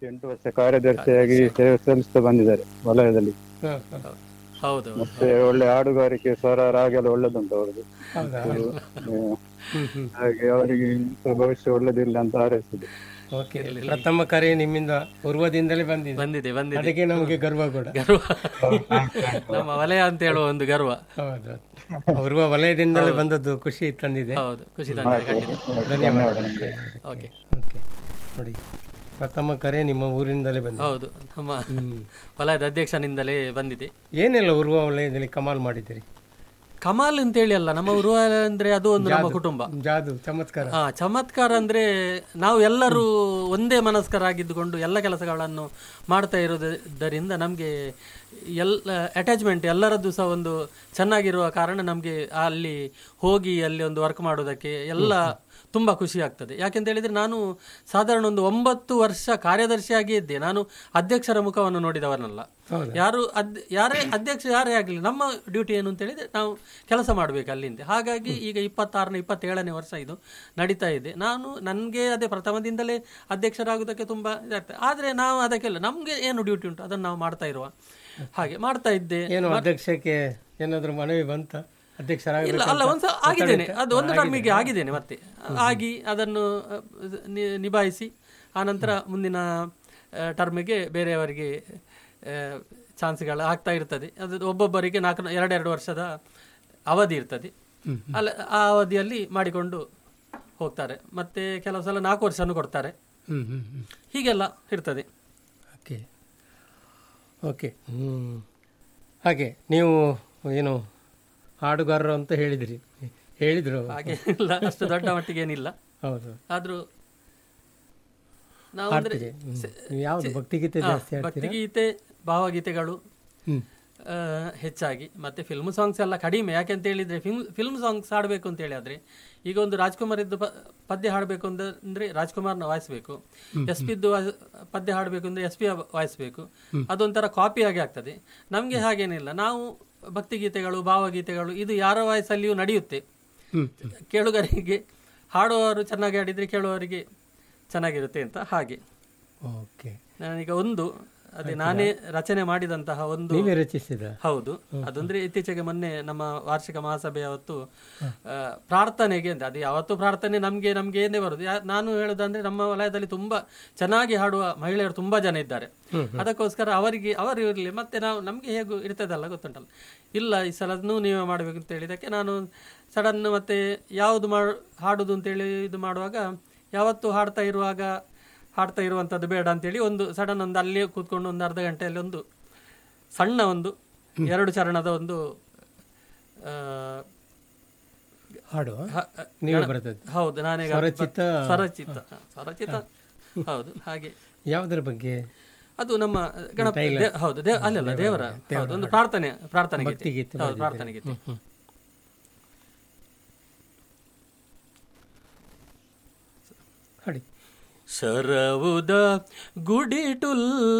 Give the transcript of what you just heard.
ಎಂಟು ವರ್ಷ ಕಾರ್ಯದರ್ಶಿಯಾಗಿ ಸೇವೆ ಸಲ್ಲಿಸ್ತಾ ಬಂದಿದ್ದಾರೆ ವಲಯದಲ್ಲಿ ಹ, ಹ. ಹೌದು ಮತ್ತೆ ಒಳ್ಳೆ ಹಾಡುಗಾರಿಕೆ ಸ್ವರ ರಾಗ ಎಲ್ಲ ಒಳ್ಳೆದುಂಟು ಅವ್ರದ್ದು ಹೌದಾ ಹ್ಮ್. ಹ್ಮ್ ಹ್ಮ್ ಹಾಗೆ ಅವರಿಗೆ ಭವಿಷ್ಯ ಒಳ್ಳೆದಿಲ್ಲ ಅಂತ ಹಾರೈಸಿದೆ ಓಕೆ ಪ್ರಥಮ ಕರೆ ನಿಮ್ಮಿಂದ ಪೂರ್ವದಿಂದಲೇ ಬಂದಿದೆ ಬಂದಿದೆ ಬಂದಿದೆ ಅದಕ್ಕೆ ನಮಗೆ ಗರ್ವ ಕೂಡ ಗರ್ವ ನಮ್ಮ ವಲಯ ಅಂತ ಹೇಳುವ ಒಂದು ಗರ್ವ ಹೌದು ಪೂರ್ವ ವಲಯದಿಂದಲೇ ಬಂದದ್ದು ಖುಷಿ ತಂದಿದೆ ಹೌದು ಖುಷಿ ತಂದಿದೆ ಖಂಡಿತ ಧನ್ಯವಾದ ಓಕೆ ಓಕೆ ನೋಡಿ ಪ್ರಥಮ ಕರೆ ನಿಮ್ಮ ಊರಿನಿಂದಲೇ ಬಂದಿದೆ ಹೌದು ನಮ್ಮ ವಲಯದ ಅಧ್ಯಕ್ಷನಿಂದಲೇ ಬಂದಿದೆ ಏನೆಲ್ಲ ಉರ್ವ ವಲಯದಲ್ಲಿ ಕಮಾಲ್ ಮಾಡಿದ್ದೀರಿ ಕಮಾಲ್ ಅಂತೇಳಿ ಅಲ್ಲ ನಮ್ಮ ಉರುವ ಅಂದ್ರೆ ಅದು ಒಂದು ನಮ್ಮ ಕುಟುಂಬ ಜಾದು ಚಮತ್ಕಾರ ಹಾ ಚಮತ್ಕಾರ ಅಂದ್ರೆ ನಾವು ಎಲ್ಲರೂ ಒಂದೇ ಮನಸ್ಕರಾಗಿದ್ದುಕೊಂಡು ಎಲ್ಲ ಕೆಲಸಗಳನ್ನು ಮಾಡ್ತಾ ಇರೋದರಿಂದ ನಮಗೆ ಎಲ್ಲ ಅಟ್ಯಾಚ್ಮೆಂಟ್ ಎಲ್ಲರದ್ದು ಸಹ ಒಂದು ಚೆನ್ನಾಗಿರುವ ಕಾರಣ ನಮಗೆ ಅಲ್ಲಿ ಹೋಗಿ ಅಲ್ಲಿ ಒಂದು ವರ್ಕ್ ಮಾಡೋದಕ್ಕೆ ಎಲ್ಲ ತುಂಬ ಖುಷಿ ಆಗ್ತದೆ ಯಾಕೆಂತ ಹೇಳಿದ್ರೆ ನಾನು ಸಾಧಾರಣ ಒಂದು ಒಂಬತ್ತು ವರ್ಷ ಕಾರ್ಯದರ್ಶಿಯಾಗಿ ಇದ್ದೆ ನಾನು ಅಧ್ಯಕ್ಷರ ಮುಖವನ್ನು ನೋಡಿದವರನಲ್ಲ ಯಾರು ಅದ್ ಯಾರೇ ಅಧ್ಯಕ್ಷ ಯಾರೇ ಆಗಲಿ ನಮ್ಮ ಡ್ಯೂಟಿ ಏನು ಅಂತ ಹೇಳಿದ್ರೆ ನಾವು ಕೆಲಸ ಮಾಡಬೇಕು ಅಲ್ಲಿಂದ ಹಾಗಾಗಿ ಈಗ ಇಪ್ಪತ್ತಾರನೇ ಇಪ್ಪತ್ತೇಳನೇ ವರ್ಷ ಇದು ನಡೀತಾ ಇದೆ ನಾನು ನನಗೆ ಅದೇ ಪ್ರಥಮದಿಂದಲೇ ಅಧ್ಯಕ್ಷರಾಗುವುದಕ್ಕೆ ತುಂಬ ಇದಾಗ್ತದೆ ಆದರೆ ನಾವು ಅದಕ್ಕೆಲ್ಲ ನಮಗೆ ಏನು ಡ್ಯೂಟಿ ಉಂಟು ಅದನ್ನು ನಾವು ಮಾಡ್ತಾ ಇರುವ ಹಾಗೆ ಮಾಡ್ತಾ ಇದ್ದೆ ಏನು ಅಧ್ಯಕ್ಷಕ್ಕೆ ಏನಾದರೂ ಮನವಿ ಬಂತ ಅಧ್ಯಕ್ಷರಾಗ ಇಲ್ಲ ಅಲ್ಲ ಒಂದು ಆಗಿದ್ದೇನೆ ಅದು ಒಂದು ಟರ್ಮಿಗೆ ಆಗಿದ್ದೇನೆ ಮತ್ತೆ ಆಗಿ ಅದನ್ನು ಅ, ನಿ- ನಿಭಾಯಿಸಿ ಆನಂತರ ಮುಂದಿನ ಟರ್ಮಿಗೆ ಬೇರೆಯವರಿಗೆ ಚಾನ್ಸ್ಗಳು ಆಗ್ತಾ ಇರ್ತದೆ ಅದು ಒಬ್ಬೊಬ್ಬರಿಗೆ ನಾಲ್ಕು ಎರಡೆರಡು ವರ್ಷದ ಅವಧಿ ಇರ್ತದೆ ಅಲ್ಲ ಆ ಅವಧಿಯಲ್ಲಿ ಮಾಡಿಕೊಂಡು ಹೋಗ್ತಾರೆ ಮತ್ತೆ ಕೆಲವು ಸಲ ನಾಲ್ಕು ವರ್ಷನೂ ಕೊಡ್ತಾರೆ ಹ್ಮ್ ಹ್ಮ್ ಹ್ಮ್ ಹೀಗೆಲ್ಲ ಇರ್ತದೆ ಓಕೆ ಓಕೆ ಹ್ಞೂ ಹಾಗೆ ನೀವು ಏನು ಹಾಡುಗಾರರು ಅಂತ ಹೇಳಿದಿರಿ ಹೇಳಿದರು ಹಾಗೆ ಇಲ್ಲ ಅಷ್ಟು ದೊಡ್ಡ ಮಟ್ಟಿಗೆ ಏನಿಲ್ಲ ಹೌದು ಆದರೂ ನಾವು ಅಂದ್ರೆ ಹಾಡ್ತೀರಿ ಹ್ಮ್. ನೀವು ಯಾವುದು ಭಕ್ತಿಗೀತೆ ಜಾಸ್ತಿ ಹಾಡ್ತೀರಾ ಭಕ್ತಿಗೀತೆ ಭಾವಗೀತೆಗಳು ಹ್ಞೂ ಆ, ಹೆಚ್ಚಾಗಿ ಮತ್ತೆ ಫಿಲ್ಮ್ ಸಾಂಗ್ಸ್ ಎಲ್ಲ ಕಡಿಮೆ ಯಾಕೆಂತ ಹೇಳಿದ್ರೆ ಫಿಲ್ಮ್ ಫಿಲ್ಮ್ ಸಾಂಗ್ಸ್ ಹಾಡಬೇಕು ಅಂತ ಹೇಳಿ ಆದ್ರೆ ಈಗ ಒಂದು ರಾಜ್ಕುಮಾರ್ ಇದ್ದು ಪ- ಪದ್ಯ ಹಾಡಬೇಕು ಅಂದ್ರೆ ರಾಜ್ಕುಮಾರ್ನ ವಾಯಿಸ್ಬೇಕು ಎಸ್ ಪಿದ್ದು ಪದ್ಯ ಹಾಡಬೇಕು ಅಂದ್ರೆ ಎಸ್ ಪಿ ವಾಯಿಸ್ಬೇಕು ಅದೊಂಥರ ಕಾಪಿ ಆಗಿ ಆಗ್ತದೆ ನಮಗೆ ಹಾಗೇನಿಲ್ಲ ನಾವು ಭಕ್ತಿಗೀತೆಗಳು ಭಾವಗೀತೆಗಳು ಇದು ಯಾರ ವಾಯ್ಸಲ್ಲಿಯೂ ನಡೆಯುತ್ತೆ ಹ್ಮ್. ಕೇಳುಗರಿಗೆ ಹಾಡುವವರು ಚೆನ್ನಾಗಿ ಹಾಡಿದ್ರೆ ಕೇಳುವವರಿಗೆ ಚೆನ್ನಾಗಿರುತ್ತೆ ಅಂತ ಹಾಗೆ ಓಕೆ ನಾನೀಗ ಒಂದು ಅದೇ ನಾನೇ ರಚನೆ ಮಾಡಿದಂತಹ ಒಂದು ನೀವೇ ರಚಿಸಿದ ಹೌದು ಅದಂದ್ರೆ ಇತ್ತೀಚೆಗೆ ಮೊನ್ನೆ ನಮ್ಮ ವಾರ್ಷಿಕ ಮಹಾಸಭೆ ಅವತ್ತು ಆ, ಪ್ರಾರ್ಥನೆಗೆ ಅಂತ ಅದು ಯಾವತ್ತು ಪ್ರಾರ್ಥನೆ ನಮ್ಗೆ ನಮ್ಗೆ ಏನೇ ಬರುದು ಯಾ- ನಾನು ಹೇಳೋದಂದ್ರೆ ನಮ್ಮ ವಲಯದಲ್ಲಿ ತುಂಬಾ ಚೆನ್ನಾಗಿ ಹಾಡುವ ಮಹಿಳೆಯರು ತುಂಬಾ ಜನ ಇದ್ದಾರೆ ಅದಕ್ಕೋಸ್ಕರ ಅವರಿಗೆ ಅವರು ಇರಲಿ ಮತ್ತೆ ನಾವು ನಮ್ಗೆ ಹೇಗೂ ಇರ್ತದಲ್ಲ ಗೊತ್ತುಂಟಲ್ಲ ಇಲ್ಲ ಈ ಸಲನೂ ನೀವೇ ಮಾಡಬೇಕು ಅಂತ ಹೇಳಿದಕ್ಕೆ ನಾನು ಸಡನ್ ಮತ್ತೆ ಯಾವುದು ಮಾಡು ಹಾಡುದು ಅಂತೇಳಿ ಇದು ಮಾಡುವಾಗ ಯಾವತ್ತು ಹಾಡ್ತಾ ಇರುವಾಗ ಹಾಡ್ತಾ ಇರುವಂಥದ್ದು ಬೇಡ ಅಂತೇಳಿ ಒಂದು ಸಡನ್ ಒಂದು ಅಲ್ಲಿ ಕೂತ್ಕೊಂಡು ಒಂದು ಅರ್ಧ ಗಂಟೆಯಲ್ಲಿ ಒಂದು ಸಣ್ಣ ಒಂದು ಎರಡು ಚರಣದ ಒಂದು ಆ, ಹಾಡು ಹ- ನೀವೇ ಬರ್ತದೆ ಹೌದು ನಾನೀಗ ಸ್ವರಚಿತ ಸ್ವರಚಿತ ಹ, ಸ್ವರಚಿತ ಹೌದು ಹಾಗೆ ಯಾವುದರ ಬಗ್ಗೆ ಅದು ನಮ್ಮ ಗಣಪ ದೇ- ಹೌದು ದೇ ಅಲ್ಲಲ್ಲ ದೇವರ ಹೌದು ಒಂದು ಪ್ರಾರ್ಥನೆ ಪ್ರಾರ್ಥನೆ ಗೀತೆ ಭಕ್ತಿಗೀತೆ ಹೌದು ಪ್ರಾರ್ಥನೆ ಗೀತೆ ಹಾಡಿ ಶರವುದ ಗುಡಿಟುಲ್